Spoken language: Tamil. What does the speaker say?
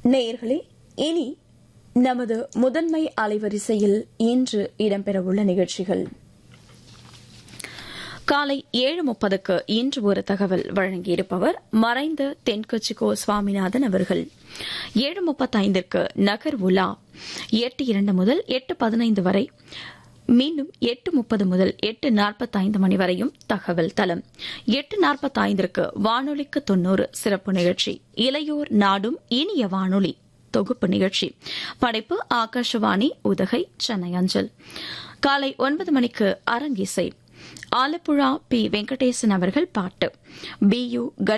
நேயர்களே இனி நமது முதன்மை அலைவரிசையில் இன்று இடம்பெறவுள்ள நிகழ்ச்சிகள் காலை ஏழு முப்பதுக்கு இன்று ஒரு தகவல் வழங்கியிருப்பவர் மறைந்த தென்கட்சிகோ சுவாமிநாதன் அவர்கள் ஏழு முப்பத்தைந்திற்கு நகர் உலா எட்டு இரண்டு முதல் எட்டு பதினைந்து வரை மீண்டும் எட்டு முப்பது முதல் எட்டு நாற்பத்தைந்து மணி வரையும் தகவல் தளம் எட்டு நாற்பத்தைந்திற்கு வானொலிக்கு தொன்னூறு சிறப்பு நிகழ்ச்சி இளையோர் நாடும் இனிய வானொலி தொகுப்பு நிகழ்ச்சி படைப்பு ஆகாஷவாணி உதகை சென்னை அஞ்சல் காலை ஒன்பது மணிக்கு அரங்கிசை ஆலப்புழா பி வெங்கடேசன் அவர்கள் பாட்டு பி யு